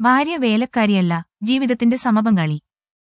ഭാര്യ വേലക്കാരിയല്ല ജീവിതത്തിന്റെ സമപങ്കാളി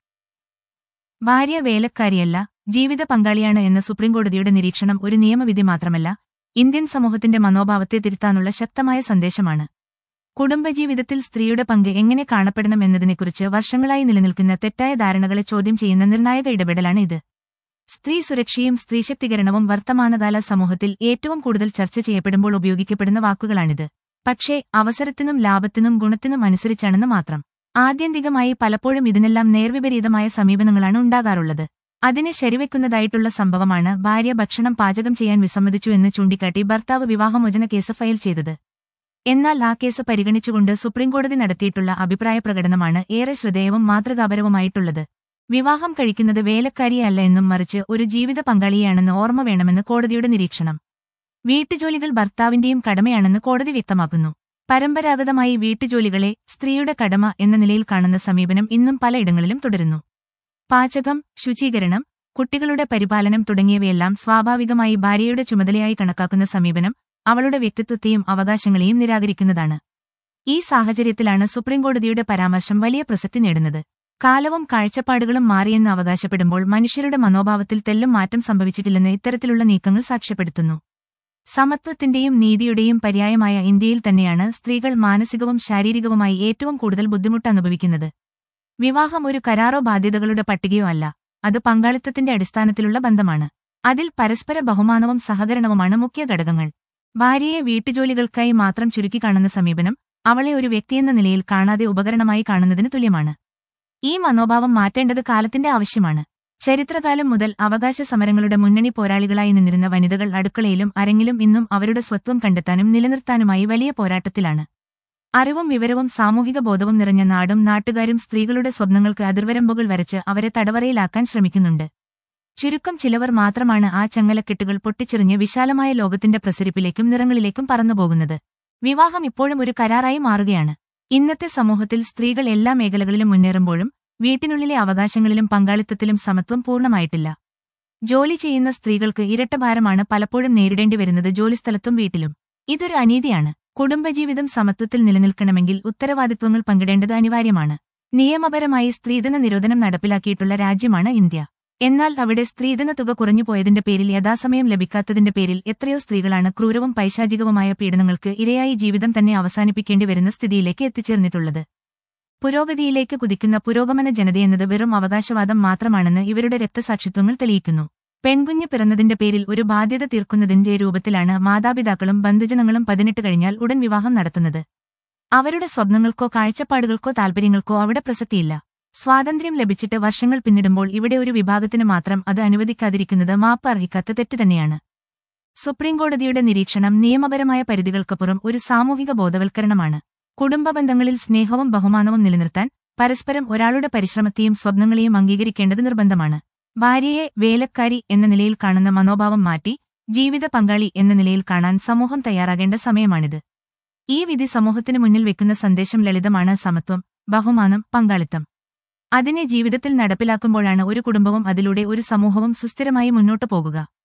ഭാര്യ വേലക്കാരിയല്ല ജീവിത പങ്കാളിയാണ് എന്ന സുപ്രീംകോടതിയുടെ നിരീക്ഷണം ഒരു നിയമവിധി മാത്രമല്ല ഇന്ത്യൻ സമൂഹത്തിന്റെ മനോഭാവത്തെ തിരുത്താനുള്ള ശക്തമായ സന്ദേശമാണ് കുടുംബജീവിതത്തിൽ സ്ത്രീയുടെ പങ്ക് എങ്ങനെ കാണപ്പെടണം എന്നതിനെക്കുറിച്ച് വർഷങ്ങളായി നിലനിൽക്കുന്ന തെറ്റായ ധാരണകളെ ചോദ്യം ചെയ്യുന്ന നിർണായക ഇടപെടലാണ് ഇത് സ്ത്രീ സുരക്ഷയും സ്ത്രീശക്തീകരണവും വർത്തമാനകാല സമൂഹത്തിൽ ഏറ്റവും കൂടുതൽ ചർച്ച ചെയ്യപ്പെടുമ്പോൾ ഉപയോഗിക്കപ്പെടുന്ന വാക്കുകളാണിത് പക്ഷേ അവസരത്തിനും ലാഭത്തിനും ഗുണത്തിനും അനുസരിച്ചാണെന്ന് മാത്രം ആത്യന്തികമായി പലപ്പോഴും ഇതിനെല്ലാം നേർവിപരീതമായ സമീപനങ്ങളാണ് ഉണ്ടാകാറുള്ളത് അതിനെ ശരിവെക്കുന്നതായിട്ടുള്ള സംഭവമാണ് ഭാര്യ ഭക്ഷണം പാചകം ചെയ്യാൻ വിസമ്മതിച്ചു എന്ന് ചൂണ്ടിക്കാട്ടി ഭർത്താവ് വിവാഹമോചന കേസ് ഫയൽ ചെയ്തത് എന്നാൽ ആ കേസ് പരിഗണിച്ചുകൊണ്ട് സുപ്രീംകോടതി നടത്തിയിട്ടുള്ള അഭിപ്രായ പ്രകടനമാണ് ഏറെ ശ്രദ്ധേയവും മാതൃകാപരവുമായിട്ടുള്ളത് വിവാഹം കഴിക്കുന്നത് വേലക്കാരിയല്ല എന്നും മറിച്ച് ഒരു ജീവിത പങ്കാളിയാണെന്ന് ഓർമ്മ വേണമെന്ന് കോടതിയുടെ നിരീക്ഷണം വീട്ടുജോലികൾ ഭർത്താവിന്റെയും കടമയാണെന്ന് കോടതി വ്യക്തമാക്കുന്നു പരമ്പരാഗതമായി വീട്ടുജോലികളെ സ്ത്രീയുടെ കടമ എന്ന നിലയിൽ കാണുന്ന സമീപനം ഇന്നും പലയിടങ്ങളിലും തുടരുന്നു പാചകം ശുചീകരണം കുട്ടികളുടെ പരിപാലനം തുടങ്ങിയവയെല്ലാം സ്വാഭാവികമായി ഭാര്യയുടെ ചുമതലയായി കണക്കാക്കുന്ന സമീപനം അവളുടെ വ്യക്തിത്വത്തെയും അവകാശങ്ങളെയും നിരാകരിക്കുന്നതാണ് ഈ സാഹചര്യത്തിലാണ് സുപ്രീംകോടതിയുടെ പരാമർശം വലിയ പ്രസക്തി നേടുന്നത് കാലവും കാഴ്ചപ്പാടുകളും മാറിയെന്ന് അവകാശപ്പെടുമ്പോൾ മനുഷ്യരുടെ മനോഭാവത്തിൽ തെല്ലും മാറ്റം സംഭവിച്ചിട്ടില്ലെന്ന് ഇത്തരത്തിലുള്ള നീക്കങ്ങൾ സാക്ഷ്യപ്പെടുത്തുന്നു സമത്വത്തിന്റെയും നീതിയുടെയും പര്യായമായ ഇന്ത്യയിൽ തന്നെയാണ് സ്ത്രീകൾ മാനസികവും ശാരീരികവുമായി ഏറ്റവും കൂടുതൽ ബുദ്ധിമുട്ട് അനുഭവിക്കുന്നത് വിവാഹം ഒരു കരാറോ ബാധ്യതകളുടെ പട്ടികയോ അല്ല അത് പങ്കാളിത്തത്തിന്റെ അടിസ്ഥാനത്തിലുള്ള ബന്ധമാണ് അതിൽ പരസ്പര ബഹുമാനവും സഹകരണവുമാണ് മുഖ്യ ഘടകങ്ങൾ ഭാര്യയെ വീട്ടുജോലികൾക്കായി മാത്രം ചുരുക്കിക്കാണുന്ന സമീപനം അവളെ ഒരു വ്യക്തിയെന്ന നിലയിൽ കാണാതെ ഉപകരണമായി കാണുന്നതിന് തുല്യമാണ് ഈ മനോഭാവം മാറ്റേണ്ടത് കാലത്തിന്റെ ആവശ്യമാണ് ചരിത്രകാലം മുതൽ അവകാശ സമരങ്ങളുടെ മുന്നണി പോരാളികളായി നിന്നിരുന്ന വനിതകൾ അടുക്കളയിലും അരങ്ങിലും ഇന്നും അവരുടെ സ്വത്വം കണ്ടെത്താനും നിലനിർത്താനുമായി വലിയ പോരാട്ടത്തിലാണ് അറിവും വിവരവും സാമൂഹിക ബോധവും നിറഞ്ഞ നാടും നാട്ടുകാരും സ്ത്രീകളുടെ സ്വപ്നങ്ങൾക്ക് അതിർവരമ്പുകൾ വരച്ച് അവരെ തടവറയിലാക്കാൻ ശ്രമിക്കുന്നുണ്ട് ചുരുക്കം ചിലവർ മാത്രമാണ് ആ ചങ്ങലക്കെട്ടുകൾ പൊട്ടിച്ചെറിഞ്ഞ് വിശാലമായ ലോകത്തിന്റെ പ്രസരിപ്പിലേക്കും നിറങ്ങളിലേക്കും പറന്നുപോകുന്നത് വിവാഹം ഇപ്പോഴും ഒരു കരാറായി മാറുകയാണ് ഇന്നത്തെ സമൂഹത്തിൽ സ്ത്രീകൾ എല്ലാ മേഖലകളിലും മുന്നേറുമ്പോഴും വീട്ടിനുള്ളിലെ അവകാശങ്ങളിലും പങ്കാളിത്തത്തിലും സമത്വം പൂർണ്ണമായിട്ടില്ല ജോലി ചെയ്യുന്ന സ്ത്രീകൾക്ക് ഇരട്ടഭാരമാണ് പലപ്പോഴും നേരിടേണ്ടി വരുന്നത് ജോലിസ്ഥലത്തും വീട്ടിലും ഇതൊരു അനീതിയാണ് കുടുംബജീവിതം സമത്വത്തിൽ നിലനിൽക്കണമെങ്കിൽ ഉത്തരവാദിത്വങ്ങൾ പങ്കിടേണ്ടത് അനിവാര്യമാണ് നിയമപരമായി സ്ത്രീധന നിരോധനം നടപ്പിലാക്കിയിട്ടുള്ള രാജ്യമാണ് ഇന്ത്യ എന്നാൽ അവിടെ സ്ത്രീധന തുക കുറഞ്ഞുപോയതിന്റെ പേരിൽ യഥാസമയം ലഭിക്കാത്തതിന്റെ പേരിൽ എത്രയോ സ്ത്രീകളാണ് ക്രൂരവും പൈശാചികവുമായ പീഡനങ്ങൾക്ക് ഇരയായി ജീവിതം തന്നെ അവസാനിപ്പിക്കേണ്ടി വരുന്ന സ്ഥിതിയിലേക്ക് എത്തിച്ചേർന്നിട്ടുള്ളത് പുരോഗതിയിലേക്ക് കുതിക്കുന്ന പുരോഗമന ജനതയെന്നത് വെറും അവകാശവാദം മാത്രമാണെന്ന് ഇവരുടെ രക്തസാക്ഷിത്വങ്ങൾ തെളിയിക്കുന്നു പെൺകുഞ്ഞ് പിറന്നതിന്റെ പേരിൽ ഒരു ബാധ്യത തീർക്കുന്നതിന്റെ രൂപത്തിലാണ് മാതാപിതാക്കളും ബന്ധുജനങ്ങളും പതിനെട്ട് കഴിഞ്ഞാൽ ഉടൻ വിവാഹം നടത്തുന്നത് അവരുടെ സ്വപ്നങ്ങൾക്കോ കാഴ്ചപ്പാടുകൾക്കോ താൽപര്യങ്ങൾക്കോ അവിടെ പ്രസക്തിയില്ല സ്വാതന്ത്ര്യം ലഭിച്ചിട്ട് വർഷങ്ങൾ പിന്നിടുമ്പോൾ ഇവിടെ ഒരു വിഭാഗത്തിന് മാത്രം അത് അനുവദിക്കാതിരിക്കുന്നത് മാപ്പ് അർഹിക്കാത്ത തെറ്റ് തന്നെയാണ് സുപ്രീംകോടതിയുടെ നിരീക്ഷണം നിയമപരമായ പരിധികൾക്കപ്പുറം ഒരു സാമൂഹിക ബോധവൽക്കരണമാണ് കുടുംബബന്ധങ്ങളിൽ സ്നേഹവും ബഹുമാനവും നിലനിർത്താൻ പരസ്പരം ഒരാളുടെ പരിശ്രമത്തെയും സ്വപ്നങ്ങളെയും അംഗീകരിക്കേണ്ടത് നിർബന്ധമാണ് ഭാര്യയെ വേലക്കാരി എന്ന നിലയിൽ കാണുന്ന മനോഭാവം മാറ്റി ജീവിത പങ്കാളി എന്ന നിലയിൽ കാണാൻ സമൂഹം തയ്യാറാകേണ്ട സമയമാണിത് ഈ വിധി സമൂഹത്തിന് മുന്നിൽ വെക്കുന്ന സന്ദേശം ലളിതമാണ് സമത്വം ബഹുമാനം പങ്കാളിത്തം അതിനെ ജീവിതത്തിൽ നടപ്പിലാക്കുമ്പോഴാണ് ഒരു കുടുംബവും അതിലൂടെ ഒരു സമൂഹവും സുസ്ഥിരമായി മുന്നോട്ടു പോകുക